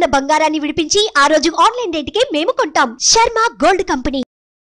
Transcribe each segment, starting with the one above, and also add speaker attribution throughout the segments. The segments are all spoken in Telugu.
Speaker 1: ఉన్న బంగారాన్ని విడిపించి ఆ రోజు ఆన్లైన్ రేటుకే మేము కొంటాం శర్మ గోల్డ్ కంపెనీ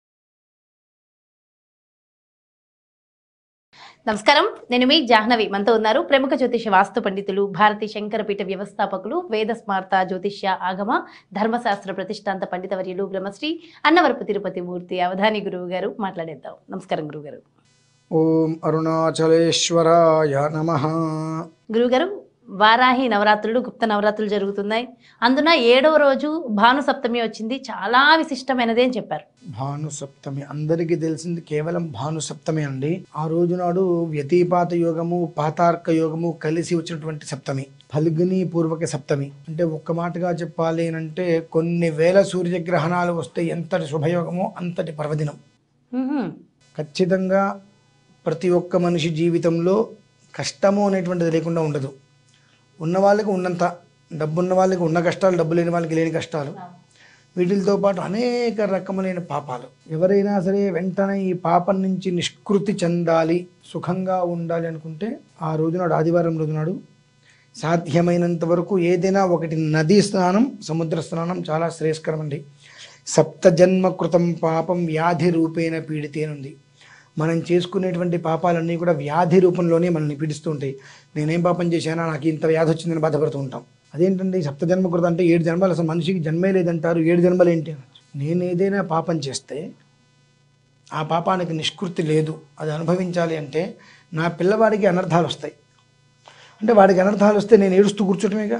Speaker 2: నమస్కారం నేను మీ జాహ్నవి మనతో ఉన్నారు ప్రముఖ జ్యోతిష వాస్తు పండితులు భారతీ శంకరపీఠ వ్యవస్థాపకులు వేద స్మార్త జ్యోతిష్య ఆగమ ధర్మశాస్త్ర ప్రతిష్టాంత పండితవర్యులు బ్రహ్మశ్రీ అన్నవరపు తిరుపతి మూర్తి అవధాని గురువు గారు మాట్లాడేద్దాం నమస్కారం గురువు గారు
Speaker 3: ఓం అరుణాచలేశ్వరాయ నమ
Speaker 2: గురువుగారు వారాహి నవరాత్రులు గుప్త నవరాత్రులు జరుగుతున్నాయి అందున ఏడవ రోజు భాను సప్తమి వచ్చింది చాలా విశిష్టమైనది అని చెప్పారు
Speaker 3: భాను సప్తమి అందరికీ తెలిసింది కేవలం భాను సప్తమి అండి ఆ రోజు నాడు వ్యతిపాత యోగము పాతార్క యోగము కలిసి వచ్చినటువంటి సప్తమి ఫల్గుని పూర్వక సప్తమి అంటే ఒక్క మాటగా చెప్పాలి అంటే కొన్ని వేల సూర్యగ్రహణాలు వస్తే ఎంతటి శుభయోగమో అంతటి పర్వదినం
Speaker 2: మ్హూ.
Speaker 3: ఖచ్చితంగా ప్రతి ఒక్క మనిషి జీవితంలో కష్టము అనేటువంటిది లేకుండా ఉండదు ఉన్న వాళ్ళకి ఉన్నంత డబ్బు ఉన్న వాళ్ళకి ఉన్న కష్టాలు డబ్బు లేని వాళ్ళకి లేని కష్టాలు వీటితో పాటు అనేక రకములైన పాపాలు ఎవరైనా సరే వెంటనే ఈ పాపం నుంచి నిష్కృతి చెందాలి సుఖంగా ఉండాలి అనుకుంటే ఆ రోజునాడు ఆదివారం రోజునాడు సాధ్యమైనంత వరకు ఏదైనా ఒకటి నదీ స్నానం సముద్ర స్నానం చాలా శ్రేయస్కరం అండి సప్త జన్మ కృతం పాపం వ్యాధి రూపేణ పీడితేనుంది మనం చేసుకునేటువంటి పాపాలన్నీ కూడా వ్యాధి రూపంలోనే మనల్ని పీడిస్తూ ఉంటాయి నేనేం పాపం చేశానా నాకు ఇంత వ్యాధి వచ్చిందని బాధపడుతూ ఉంటాం అదేంటండి సప్త జన్మ కృతం అంటే ఏడు జన్మలు అసలు మనిషికి జన్మే లేదంటారు ఏడు జన్మలు ఏంటి నేను ఏదైనా పాపం చేస్తే ఆ పాపానికి నిష్కృతి లేదు అది అనుభవించాలి అంటే నా పిల్లవాడికి అనర్థాలు వస్తాయి అంటే వాడికి అనర్థాలు వస్తే నేను ఏడుస్తూ కూర్చోటమేగా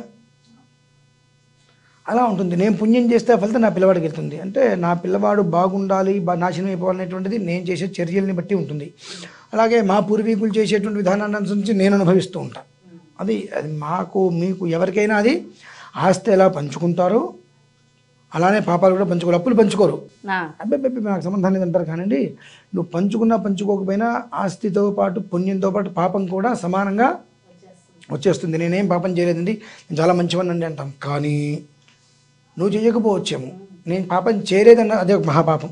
Speaker 3: అలా ఉంటుంది నేను పుణ్యం చేస్తే ఆ ఫలితం నా పిల్లవాడికి వెళ్తుంది అంటే నా పిల్లవాడు బాగుండాలి బా నాశనం అయిపోవాలనేటువంటిది నేను చేసే చర్యల్ని బట్టి ఉంటుంది అలాగే మా పూర్వీకులు చేసేటువంటి విధానాన్ని అనుసరించి నేను అనుభవిస్తూ ఉంటాను అది అది మాకు మీకు ఎవరికైనా అది ఆస్తి ఎలా పంచుకుంటారో అలానే పాపాలు కూడా పంచుకోరు అప్పులు పంచుకోరు
Speaker 2: నా
Speaker 3: అబ్బాయి నాకు సంబంధం లేదంటారు కానండి నువ్వు పంచుకున్నా పంచుకోకపోయినా ఆస్తితో పాటు పుణ్యంతో పాటు పాపం కూడా సమానంగా వచ్చేస్తుంది నేనేం పాపం చేయలేదండి నేను చాలా మంచివాడినండి అంటాం కానీ నువ్వు చేయకపోవచ్చేమో నేను పాపం చేయలేదన్న అదే ఒక మహాపాపం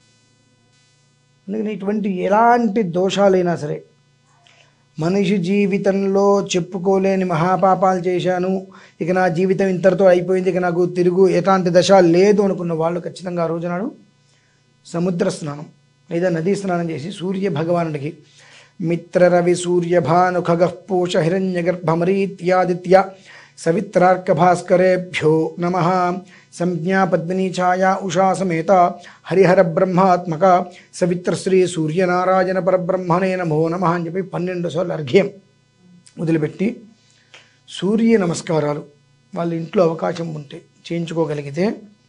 Speaker 3: అందుకని ఇటువంటి ఎలాంటి దోషాలైనా సరే మనిషి జీవితంలో చెప్పుకోలేని మహాపాపాలు చేశాను ఇక నా జీవితం ఇంతటితో అయిపోయింది ఇక నాకు తిరుగు ఎలాంటి దశ లేదు అనుకున్న వాళ్ళు ఖచ్చితంగా ఆ రోజునాడు సముద్ర స్నానం లేదా నదీ స్నానం చేసి సూర్య భగవానుడికి మిత్ర రవి సూర్య భాను ఖగః పూష హిరణ్య గర్భమరీత్యాదిత్య సవిత్రార్క భాస్కరేభ్యో నమ సంజ్ఞా పద్మినీ ఛాయా ఉషా సమేత హరిహర బ్రహ్మాత్మక సవిత్రశ్రీ సూర్యనారాయణ పరబ్రహ్మణే నమో నమ అని చెప్పి పన్నెండు సార్లు అర్ఘ్యం వదిలిపెట్టి సూర్య నమస్కారాలు వాళ్ళ ఇంట్లో అవకాశం ఉంటే చేయించుకోగలిగితే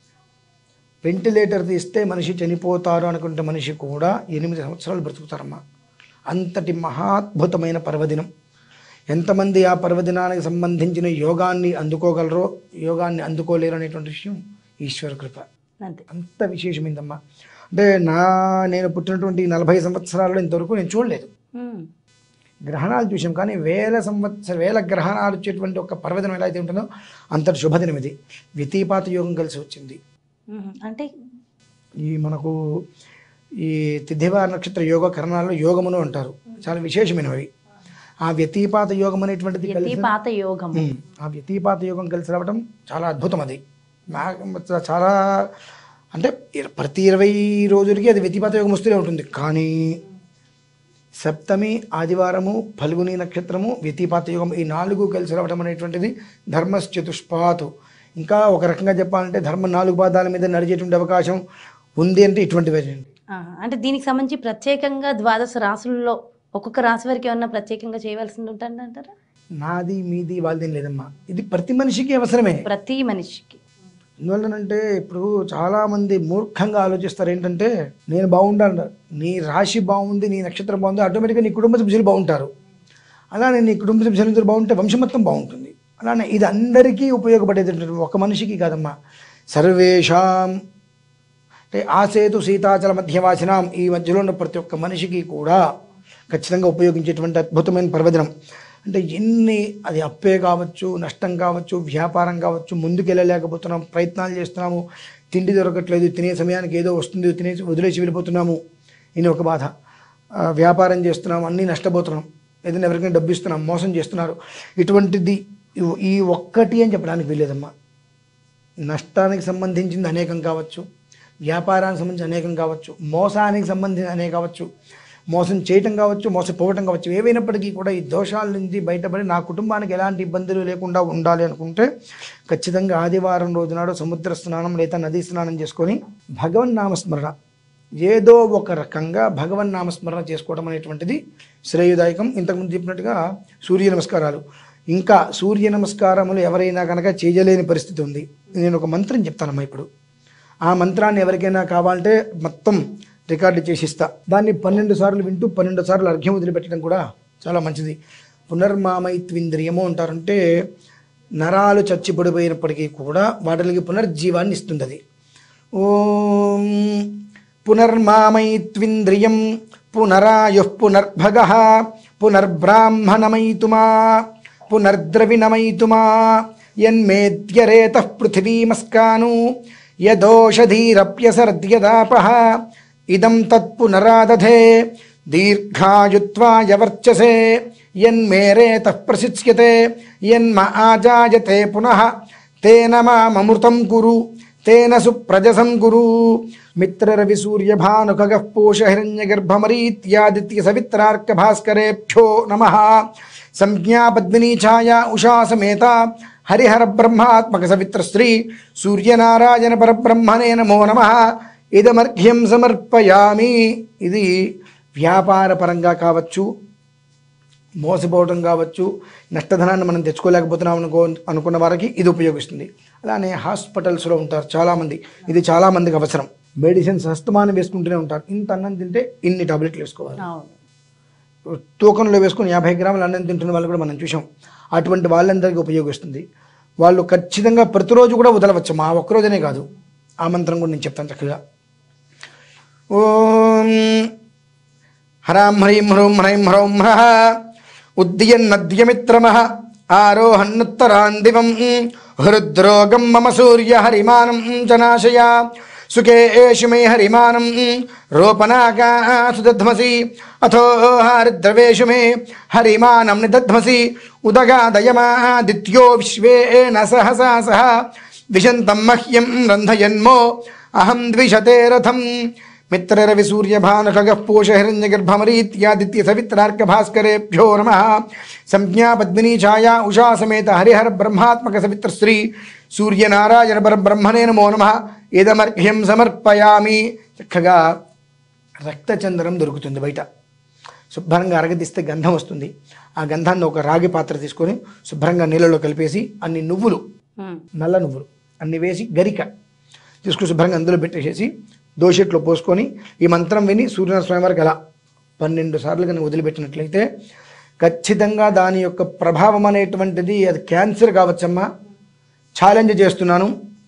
Speaker 3: వెంటిలేటర్ తీస్తే మనిషి చనిపోతారు అనుకుంటే మనిషి కూడా ఎనిమిది సంవత్సరాలు బ్రతుకుతారమ్మా అంతటి మహాద్భుతమైన పర్వదినం ఎంతమంది ఆ పర్వదినానికి సంబంధించిన యోగాన్ని అందుకోగలరో యోగాన్ని అందుకోలేరు అనేటువంటి విషయం ఈశ్వర కృప
Speaker 2: అంతే
Speaker 3: అంత విశేషమైందమ్మా అంటే నా నేను పుట్టినటువంటి ఈ నలభై సంవత్సరాల్లో ఇంతవరకు నేను చూడలేదు
Speaker 2: మ్.
Speaker 3: గ్రహణాలు చూసాం కానీ వేల సంవత్సర వేల గ్రహణాలు వచ్చేటువంటి ఒక పర్వదినం ఎలా అయితే ఉంటుందో అంతటి శుభదినం ఇది వ్యతిపాత యోగం కలిసి వచ్చింది
Speaker 2: మ్. అంటే
Speaker 3: ఈ మనకు ఈ తిథివార నక్షత్ర యోగ కరణాల్లో యోగమును అంటారు చాలా విశేషమైనవి ఆ వ్యతిపాత యోగం అనేటువంటిది కలిసి
Speaker 2: పాత యోగం
Speaker 3: ఉమ్, ఆ వ్యతిపాత యోగం కలిసి రావడం చాలా అద్భుతం అది నా- చాలా అంటే ఇర- ప్రతి ఇరవై రోజులకి అది వ్యతిపాత యోగం వస్తూనే ఉంటుంది కానీ సప్తమి ఆదివారము ఫల్గుని నక్షత్రము వ్యతిపాత యోగం ఈ నాలుగు కలిసి రావడం అనేటువంటిది ధర్మశ్చతుష్పాతు ఇంకా ఒక రకంగా చెప్పాలంటే ధర్మ నాలుగు పాదాల మీద నడిచేటువంటి అవకాశం ఉంది అంటే ఇటువంటివే చేయండి
Speaker 2: ఆ, అంటే దీనికి సంబంధించి ప్రత్యేకంగా ద్వాదశ రాసుల్లో ఒక్కొక్క రాశి వారికి ఏమన్నా ప్రత్యేకంగా చేయవలసింది ఉంటుంది అంటారా
Speaker 3: నాది మీది వాళ్ళదేం లేదమ్మా ఇది ప్రతి మనిషికి అవసరమే
Speaker 2: ప్రతి మనిషికి
Speaker 3: ఎందువల్లనంటే ఇప్పుడు చాలామంది మూర్ఖంగా ఆలోచిస్తారు ఏంటంటే నేను బాగుండాలి నీ రాశి బాగుంది నీ నక్షత్రం బాగుంది ఆటోమేటిక్గా నీ కుటుంబ సభ్యులు బాగుంటారు అలానే నీ కుటుంబ సభ్యులు బాగుంటే వంశం మొత్తం బాగుంటుంది అలానే ఇది అందరికీ ఉపయోగపడేది ఒక మనిషికి కాదమ్మా సర్వేషాం అంటే ఆసేతు సీతాచల మధ్యవాసినాం ఈ మధ్యలో ఉన్న ప్రతి ఒక్క మనిషికి కూడా ఖచ్చితంగా ఉపయోగించేటువంటి అద్భుతమైన పర్వదినం అంటే ఎన్ని అది అప్పే కావచ్చు నష్టం కావచ్చు వ్యాపారం కావచ్చు ముందుకు వెళ్ళలేకపోతున్నాం ప్రయత్నాలు చేస్తున్నాము తిండి దొరకట్లేదు తినే సమయానికి ఏదో వస్తుంది తినేసి వదిలేసి వెళ్ళిపోతున్నాము ఇది ఒక బాధ ఆ, వ్యాపారం చేస్తున్నాం అన్నీ నష్టపోతున్నాం ఏదైనా ఎవరికైనా డబ్బు ఇస్తున్నాం మోసం చేస్తున్నారు ఇటువంటిది ఇవ్- ఈ ఒక్కటి అని చెప్పడానికి వీల్లేదమ్మా నష్టానికి సంబంధించింది అనేకం కావచ్చు వ్యాపారానికి సంబంధించి అనేకం కావచ్చు మోసానికి సంబంధించి అనేక కావచ్చు మోసం చేయటం కావచ్చు మోసపోవటం కావచ్చు ఏవైనప్పటికీ కూడా ఈ దోషాల నుంచి బయటపడి నా కుటుంబానికి ఎలాంటి ఇబ్బందులు లేకుండా ఉండాలి అనుకుంటే ఖచ్చితంగా ఆదివారం రోజు నాడు సముద్ర స్నానం లేదా నదీ స్నానం చేసుకొని భగవన్ నామస్మరణ ఏదో ఒక రకంగా భగవన్ నామస్మరణ చేసుకోవడం అనేటువంటిది శ్రేయదాయకం ఇంతకుముందు చెప్పినట్టుగా సూర్య నమస్కారాలు ఇంకా సూర్య నమస్కారములు ఎవరైనా కనుక చేయలేని పరిస్థితి ఉంది నేను ఒక మంత్రం చెప్తానమ్మా ఇప్పుడు ఆ మంత్రాన్ని ఎవరికైనా కావాలంటే మొత్తం రికార్డు చేసిస్తా దాన్ని పన్నెండు సార్లు వింటూ పన్నెండు సార్లు అర్ఘ్యం వదిలిపెట్టడం కూడా చాలా మంచిది పునర్మామైత్వింద్రియము అంటారంటే నరాలు చచ్చిపడిపోయినప్పటికీ కూడా వాటికి పునర్జీవాన్ని ఇస్తుంది అది ఓం పునర్మామైత్వింద్రియం పునరాయు పునర్భగ పునర్బ్రాహ్మణమైతుమా పునర్ద్రవిణమైతుమా యన్మేద్యరేత పృథివీమస్కాను యదోషధీరప్యసర్ద్యదాప ఇదం తత్పునరాదధే దీర్ఘాయుత్వాయ వర్చసే యన్మేరేత ప్రసిచ్యతే యన్మ ఆజాయతే పునః తేన మామృతం కురు తేన సుప్రజసం కురు మిత్రరవి సూర్యభానుఖగ పూష హిరణ్యగర్భమరీత్యాదిత్య సవిత్రార్క భాస్కరేభ్యో నమ సంజ్ఞా పద్మినీ ఛాయా ఉషా సమేత హరిహర బ్రహ్మాత్మక సవిత్రశ్రీ సూర్యనారాయణ పరబ్రహ్మణే నమో నమ ఇదమర్ఘ్యం సమర్పయామి ఇది వ్యాపార పరంగా కావచ్చు మోసపోవడం కావచ్చు నష్టధనాన్ని మనం తెచ్చుకోలేకపోతున్నాం అనుకో అనుకున్న వారికి ఇది ఉపయోగిస్తుంది అలానే హాస్పిటల్స్లో ఉంటారు చాలామంది ఇది చాలామందికి అవసరం మెడిసిన్స్ హస్తమానం వేసుకుంటూనే ఉంటారు ఇంత అన్నం తింటే ఇన్ని టాబ్లెట్లు వేసుకోవాలి
Speaker 2: అవును
Speaker 3: తూకంలో వేసుకుని యాభై గ్రాముల అన్నం తింటున్న వాళ్ళు కూడా మనం చూసాం అటువంటి వాళ్ళందరికీ ఉపయోగిస్తుంది వాళ్ళు ఖచ్చితంగా ప్రతిరోజు కూడా వదలవచ్చు మా ఒక్కరోజనే కాదు ఆ మంత్రం కూడా నేను చెప్తాను చక్కగా ఓం హరాం హ్రీం హ్రూం హ్రైం హ్రౌం హ్రః ఉద్యన్నద్యమిత్రమః ఆరోహన్నుత్తరాన్ దివం హృద్రోగం మమ సూర్య హరిమానం చ నాశయ సుఖేషు మే హరిమానం రోపనాకాసు దధ్మసి అథో హరిద్రవేషు మే హరిమానం నిదధ్మసి ఉదగాదయమాదిత్యో విశ్వేన సహసా సహ విశంతం మహ్యం రంధయన్మో అహం ద్విషతే రథం మిత్రరవి సూర్యభానఖగ పూష హిరణ్యగర్భమరీత్యాదిత్య సవిత్రార్క భాస్కరేభ్యో నమ సంజ్ఞా పద్మినీ ఛాయా ఉషా సమేత హరిహర బ్రహ్మాత్మక సవిత్రశ్రీ సూర్యనారాయణ పరబ్రహ్మణే నమో నమ ఇదమర్ఘ్యం సమర్పయామి చక్కగా రక్తచందనం దొరుకుతుంది బయట శుభ్రంగా అరగదీస్తే గంధం వస్తుంది ఆ గంధాన్ని ఒక రాగి పాత్ర తీసుకొని శుభ్రంగా నీళ్ళలో కలిపేసి అన్ని నువ్వులు
Speaker 2: ఉమ్.
Speaker 3: నల్ల నువ్వులు అన్ని వేసి గరిక తీసుకుని శుభ్రంగా అందులో పెట్టేసేసి దోషెట్లో పోసుకొని ఈ మంత్రం విని సూర్యనారాయణ స్వామి వారికి అలా పన్నెండు సార్లు కనుక వదిలిపెట్టినట్లయితే ఖచ్చితంగా దాని యొక్క ప్రభావం అనేటువంటిది అది క్యాన్సర్ కావచ్చమ్మా ఛాలెంజ్ చేస్తున్నాను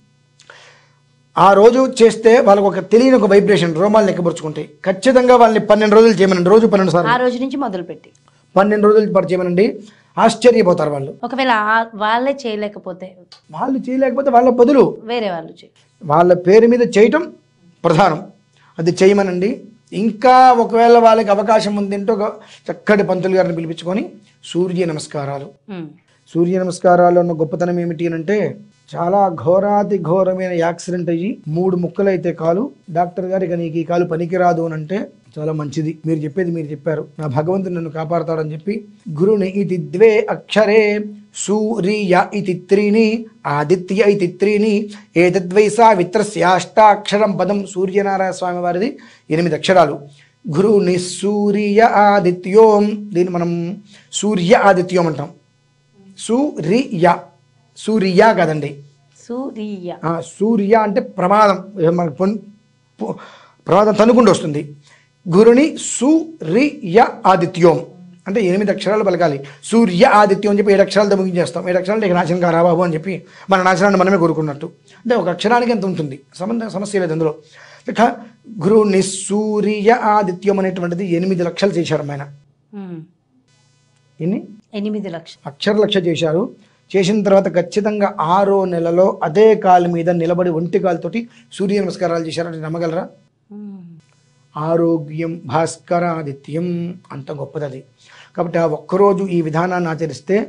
Speaker 3: ఆ రోజు చేస్తే వాళ్ళకు ఒక తెలియని ఒక వైబ్రేషన్ రోమాలు లెక్కపరుచుకుంటాయి ఖచ్చితంగా వాళ్ళని పన్నెండు రోజులు చేయమనండి రోజు పన్నెండు సార్లు
Speaker 2: ఆ రోజు నుంచి మొదలుపెట్టి
Speaker 3: పన్నెండు రోజులు పాటు చేయమనండి ఆశ్చర్యపోతారు వాళ్ళు
Speaker 2: ఒకవేళ ఆ- వాళ్ళే చేయలేకపోతే
Speaker 3: వాళ్ళు చేయలేకపోతే వాళ్ళ బదులు
Speaker 2: వేరే వాళ్ళు చేయి
Speaker 3: వాళ్ళ పేరు మీద చేయటం ప్రధానం అది చేయమనండి ఇంకా ఒకవేళ వాళ్ళకి అవకాశం ఉందంటే ఒక చక్కటి పంతులు గారిని పిలిపించుకొని సూర్య నమస్కారాలు
Speaker 2: ఉమ్.
Speaker 3: సూర్య నమస్కారాల్లో ఉన్న గొప్పతనం ఏమిటి అని అంటే చాలా ఘోరాతి ఘోరమైన యాక్సిడెంట్ అయ్యి మూడు ముక్కలైతే కాలు డాక్టర్ గారు ఇక నీకు ఈ కాలు పనికిరాదు అని అంటే చాలా మంచిది మీరు చెప్పేది మీరు చెప్పారు నా భగవంతుడు నన్ను కాపాడతాడని చెప్పి గురుని ఇది ద్వే అక్షరే సూర్య ఇతి త్రీని ఆదిత్య ఇతి త్రీని ఏతద్వై సావిత్రస్యాష్టాక్షరం పదం సూర్యనారాయణ స్వామి వారిది ఎనిమిది అక్షరాలు గురుని సూర్య ఆదిత్యోం దీన్ని మనం సూర్య ఆదిత్యం అంటాం సూర్య సూర్య కదండి
Speaker 2: సూర్య
Speaker 3: ఆ, సూర్య అంటే ప్రమాదం ఏ మనకు పొన్- పొ- ప్రమాదం తనుకుండా వస్తుంది గురుని సూర్య ఆదిత్యోం అంటే ఎనిమిది అక్షరాలు పలకాలి సూర్య ఆదిత్యం అని చెప్పి ఏడు అక్షరాలతో ముగించేస్తాం ఏడు అక్షరాలు ఇక నాశనం కారా బాబు అని చెప్పి మన నాశనాన్ని మనమే కోరుకున్నట్టు అంటే ఒక అక్షరానికి ఎంత ఉంటుంది సంబంధ సమస్య లేదు అందులో ఇక గురుని సూర్య ఆదిత్యం అనేటువంటిది ఎనిమిది లక్షలు చేశారు ఆయన
Speaker 2: ఉమ్.
Speaker 3: ఎన్ని
Speaker 2: ఎనిమిది లక్షలు
Speaker 3: అక్షర లక్ష చేశారు చేసిన తర్వాత ఖచ్చితంగా ఆరో నెలలో అదే కాలు మీద నిలబడి ఒంటి కాలుతోటి సూర్య నమస్కారాలు చేశారంటే నమ్మగలరా
Speaker 2: ఉమ్.
Speaker 3: ఆరోగ్యం భాస్కరాదిత్యం అంత గొప్పది అది కాబట్టి ఆ ఒక్కరోజు ఈ విధానాన్ని ఆచరిస్తే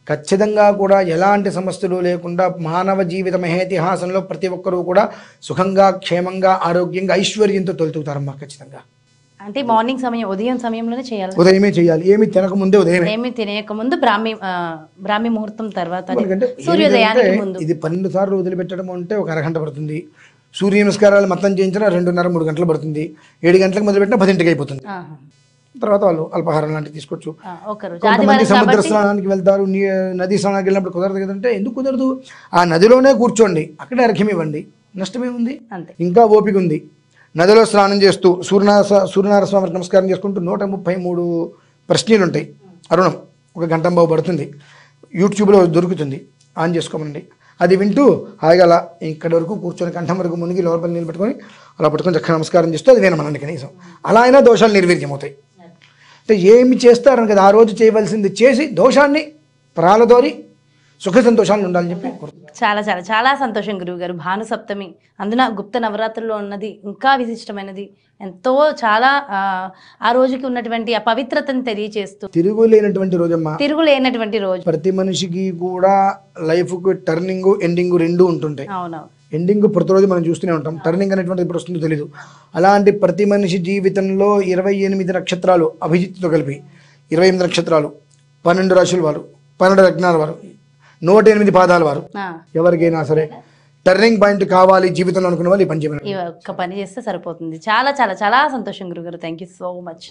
Speaker 3: ఖచ్చితంగా కూడా ఎలాంటి సమస్యలు లేకుండా మానవ జీవిత మహేతిహాసంలో ప్రతి ఒక్కరూ కూడా సుఖంగా క్షేమంగా ఆరోగ్యంగా ఐశ్వర్యంతో తొలుతుతారమ్మా ఖచ్చితంగా
Speaker 2: అంటే మార్నింగ్ సమయం ఉదయం సమయంలోనే చేయాలి
Speaker 3: ఉదయమే చేయాలి ఏమి తినకముందే ఉదయమే
Speaker 2: ఏమి తినేయక ముందు బ్రాహ్మి ఆ, బ్రాహ్మి ముహూర్తం తర్వాత అని
Speaker 3: ఎందుకంటే
Speaker 2: సూర్యోదయానికి
Speaker 3: ఏమిటంటే
Speaker 2: ముందు
Speaker 3: ఇది పన్నెండు సార్లు వదిలిపెట్టడం అంటే ఒక అరగంట పడుతుంది సూర్య నమస్కారాలు మొత్తం చేయించినా రెండున్నర మూడు గంటలు పడుతుంది ఏడు గంటలకు మొదలుపెట్టినా పదింటికి అయిపోతుంది
Speaker 2: ఆహా.
Speaker 3: తర్వాత వాళ్ళు అల్పాహారం లాంటివి తీసుకోవచ్చు
Speaker 2: ఆ, ఒక రోజు
Speaker 3: కొంతమంది
Speaker 2: ఆదివారం
Speaker 3: సముద్ర
Speaker 2: కాబట్టి
Speaker 3: స్నానానికి వెళ్తారు నీ నదీ స్నానానికి వెళ్ళినప్పుడు కుదరదు కదంటే ఎందుకు కుదరదు ఆ నదిలోనే కూర్చోండి అక్కడే అర్ఘ్యం ఇవ్వండి నష్టమేముంది
Speaker 2: అంతే
Speaker 3: ఇంకా ఓపిక ఉంది నదిలో స్నానం చేస్తూ సూర్యనారాయణ సూర్యనారాయణ స్వామికి నమస్కారం చేసుకుంటూ నూట ముప్పై మూడు ప్రశ్నలు ఉంటాయి అరుణం ఒక గంట బాబు పడుతుంది యూట్యూబ్లో దొరుకుతుంది ఆన్ చేసుకోమండి అది వింటూ హాయిగా అలా ఇక్కడి వరకు కూర్చొని కంఠం వరకు మునిగి లోపల నీళ్ళు పెట్టుకొని అలా పట్టుకొని చక్కగా నమస్కారం చేస్తూ అది వినమనండి కనీసం అలా అయినా దోషాలు నిర్వీర్యం అవుతాయి అంటే ఏమి చేస్తారని కదా ఆ రోజు చేయవలసింది చేసి దోషాన్ని ప్రాలదోరి సుఖ సంతోషాలు ఉండాలని చెప్పి కోరుతున్నాను.
Speaker 2: చాలా చాలా చాలా సంతోషం గురువు గారు భాను సప్తమి అందున గుప్త నవరాత్రుల్లో ఉన్నది ఇంకా విశిష్టమైనది ఎంతో చాలా ఆ, ఆ రోజుకి ఉన్నటువంటి ఆ పవిత్రతను తెలియచేస్తూ
Speaker 3: తిరుగులేనటువంటి రోజమ్మా
Speaker 2: తిరుగులేనటువంటి రోజు
Speaker 3: ప్రతి మనిషికి కూడా లైఫ్కి టర్నింగ్ ఎండింగ్ రెండు ఉంటుంటాయి
Speaker 2: అవునవును
Speaker 3: ఎండింగ్ ప్రతిరోజు మనం చూస్తూనే ఉంటాం టర్నింగ్ అనేటువంటిది ఇప్పుడు వస్తుందో తెలియదు అలాంటి ప్రతి మనిషి జీవితంలో ఇరవై ఎనిమిది నక్షత్రాలు అభిజిత్తుతో కలిపి ఇరవై ఎనిమిది నక్షత్రాలు పన్నెండు రాశుల వారు పన్నెండు లగ్నాల వారు నూట ఎనిమిది పాదాల వారు
Speaker 2: ఆ,
Speaker 3: ఎవరికైనా సరే టర్నింగ్ పాయింట్ కావాలి జీవితంలో అనుకున్న వాళ్ళు ఈ పని చేయమని
Speaker 2: ఈ ఒక్క పని చేస్తే సరిపోతుంది చాలా చాలా చాలా సంతోషం గురుగారు thank you so much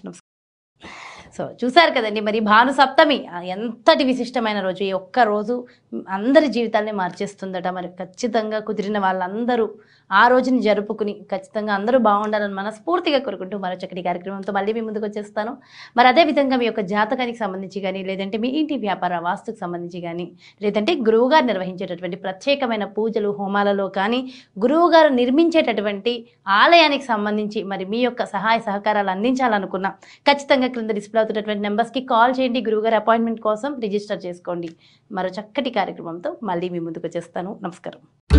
Speaker 2: so చూసారు కదండి మరి భాను సప్తమి ఆ ఎంతటి విశిష్టమైన రోజు ఈ ఒక్క రోజు అందరి జీవితాల్ని మార్చేస్తుందట మరి ఖచ్చితంగా కుదిరిన వాళ్ళందరూ ఆ రోజుని జరుపుకుని ఖచ్చితంగా అందరూ బాగుండాలని మనస్ఫూర్తిగా కోరుకుంటూ మరో చక్కటి కార్యక్రమంతో మళ్ళీ మీ ముందుకు వచ్చేస్తాను మరి అదే విధంగా మీ యొక్క జాతకానికి సంబంధించి కానీ లేదంటే మీ ఇంటి వ్యాపార వాస్తుకు సంబంధించి కానీ లేదంటే గురువుగారు నిర్వహించేటటువంటి ప్రత్యేకమైన పూజలు హోమాలలో కానీ గురువుగారు నిర్మించేటటువంటి ఆలయానికి సంబంధించి మరి మీ యొక్క సహాయ సహకారాలు అందించాలనుకున్నా ఖచ్చితంగా క్రింద డిస్ప్లే అవుతున్నటువంటి నెంబర్స్కి కాల్ చేయండి గురువుగారి అపాయింట్మెంట్ కోసం రిజిస్టర్ చేసుకోండి మరో చక్కటి కార్యక్రమంతో మళ్ళీ మీ ముందుకు వచ్చేస్తాను నమస్కారం